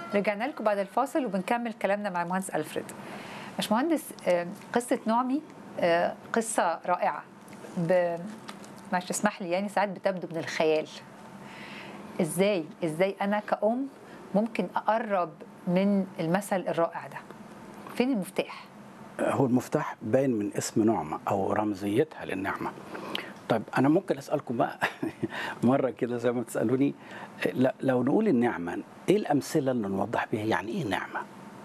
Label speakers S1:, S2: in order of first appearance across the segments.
S1: رجعنا لكم بعد الفاصل وبنكمل كلامنا مع المهندس ألفريد باشمهندس آه، قصة نعمي آه، قصة رائعة ب... معلش تسمح لي يعني ساعات بتبدو من الخيال ازاي ازاي انا كأم ممكن اقرب من المثل الرائع ده فين المفتاح
S2: هو المفتاح باين من اسم نعمة أو رمزيتها للنعمة طيب أنا ممكن أسألكم بقى مرة كده زي ما تسألوني ل- لو نقول النعمة إيه الأمثلة اللي نوضح بيها يعني إيه نعمة؟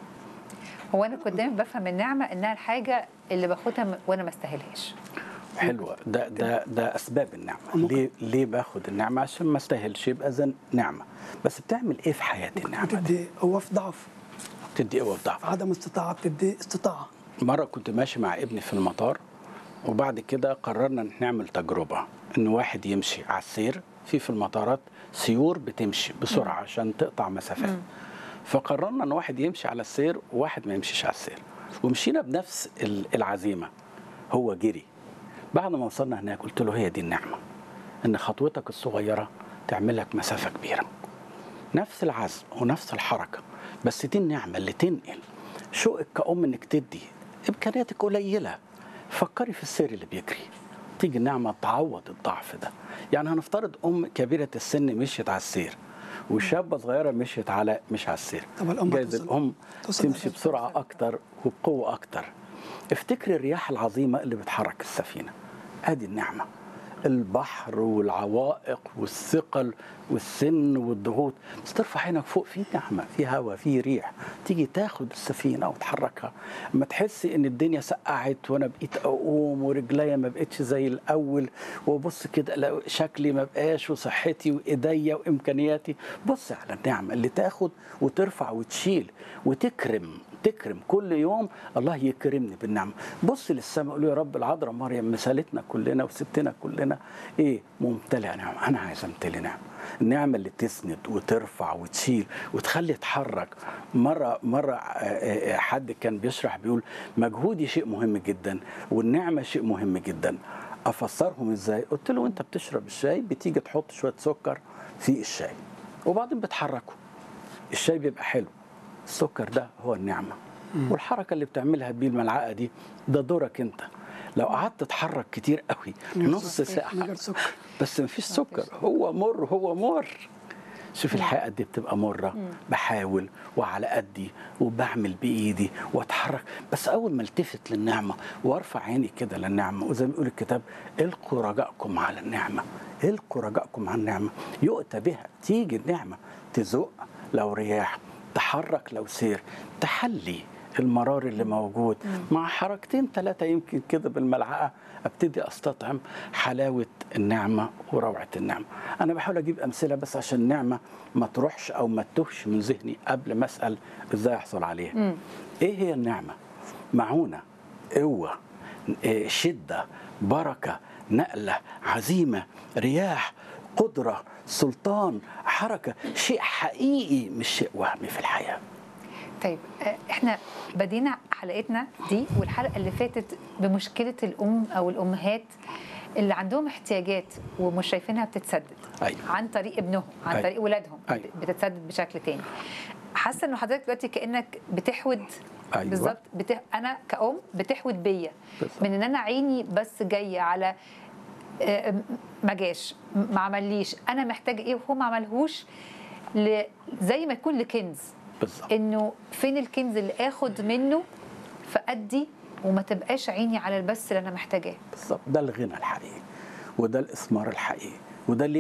S1: هو انا كنت دايما بفهم النعمه انها الحاجه اللي باخدها م- وانا ما استاهلهاش
S2: حلوة ده ده ده أسباب النعمة ليه ليه باخد النعمة عشان ما استاهلش يبقى إذا نعمة بس بتعمل إيه في حياتي النعمة دي؟
S3: بتدي قوة في ضعف
S2: بتدي قوة في ضعف
S3: عدم استطاعة بتدي استطاعة
S2: مرة كنت ماشي مع ابني في المطار وبعد كده قررنا نعمل تجربة إن واحد يمشي على السير في في المطارات سيور بتمشي بسرعة عشان تقطع مسافات فقررنا إن واحد يمشي على السير وواحد ما يمشيش على السير ومشينا بنفس ال- العزيمة هو جري بعد ما وصلنا هناك قلت له هي دي النعمة إن خطوتك الصغيرة تعمل لك مسافة كبيرة نفس العزم ونفس الحركة بس دي النعمة اللي تنقل شوقك كأم إنك تدي إمكانياتك قليلة فكري في السير اللي بيجري تيجي النعمة تعوض الضعف ده يعني هنفترض أم كبيرة السن مشيت على السير وشابة صغيرة مشيت على مش على السير
S3: طب الأم
S2: جايز
S3: توصل-
S2: الأم
S3: توصل
S2: تمشي
S3: لهدف
S2: بسرعة
S3: أكتر.
S2: أكتر وبقوة أكتر افتكري الرياح العظيمة اللي بتحرك السفينة ادي النعمة البحر والعوائق والثقل والسن والضغوط بس ترفع عينك فوق في نعمة في هواء في ريح تيجي تاخد السفينة وتحركها اما تحسي ان الدنيا سقعت وانا بقيت اقوم ورجليا ما بقتش زي الاول وبص كده الاقي شكلي ما بقاش وصحتي وايديا وامكانياتي بص على النعمة اللي تاخد وترفع وتشيل وتكرم تكرم كل يوم الله يكرمني بالنعمه بص للسماء قول له يا رب العذراء مريم مثالتنا كلنا وسبتنا كلنا ايه ممتلئه نعمه انا عايز امتلي نعمه النعمه اللي تسند وترفع وتشيل وتخلي تحرك مره مره آه، آه، حد كان بيشرح بيقول مجهودي شيء مهم جدا والنعمه شيء مهم جدا افسرهم ازاي قلت له انت بتشرب الشاي بتيجي تحط شويه سكر في الشاي وبعدين بتحركه الشاي بيبقى حلو السكر ده هو النعمة والحركة اللي بتعملها بيه الملعقة دي ده دورك انت لو قعدت تتحرك كتير قوي نص
S3: من
S2: ساعة
S3: غير سكر
S2: بس مفيش سكر هو مر هو مر شوف الحياة قد إيه بتبقى مرة بحاول وعلى قدي وبعمل بإيدي وأتحرك بس أول ما التفت للنعمة وأرفع عيني كده للنعمة وزي ما يقول الكتاب القوا رجاءكم على النعمة القوا رجاءكم على النعمة يؤتى بها تيجي النعمة تزق لو رياح تحرك لو سير تحلي المرار اللي موجود مع حركتين ثلاثة يمكن كده بالملعقة ابتدي استطعم حلاوة النعمة وروعة النعمة أنا بحاول أجيب أمثلة بس عشان النعمة ما تروحش أو ما تتوهش من ذهني قبل ما أسأل إزاي أحصل عليها إيه هي النعمة؟ معونة قوة إيه، شدة بركة نقلة عزيمة رياح قدرة سلطان حركة شيء حقيقي مش شيء وهمي في الحياة
S1: طيب آه، احنا بدينا حلقتنا دي والحلقه اللي فاتت بمشكله الام او الامهات اللي عندهم احتياجات ومش شايفينها بتتسدد
S2: أيوة.
S1: عن طريق ابنهم عن
S2: أيوة.
S1: طريق ولادهم
S2: أيوة.
S1: بتتسدد بشكل تاني حاسه انه حضرتك دلوقتي كانك بتحود
S2: أيوة.
S1: بالظبط بتح... انا كأم بتحود بيا
S2: بالظبط.
S1: من ان انا عيني بس جايه على آه، ما جاش ما عمليش انا محتاجه ايه وهو ما عملهوش ل... زي ما يكون لكنز
S2: بالظبط
S1: انه فين الكنز اللي اخد منه فادي وما تبقاش عيني على البس اللي انا محتاجاه
S2: بالظبط ده الغنى الحقيقي وده الإثمار الحقيقي وده اللي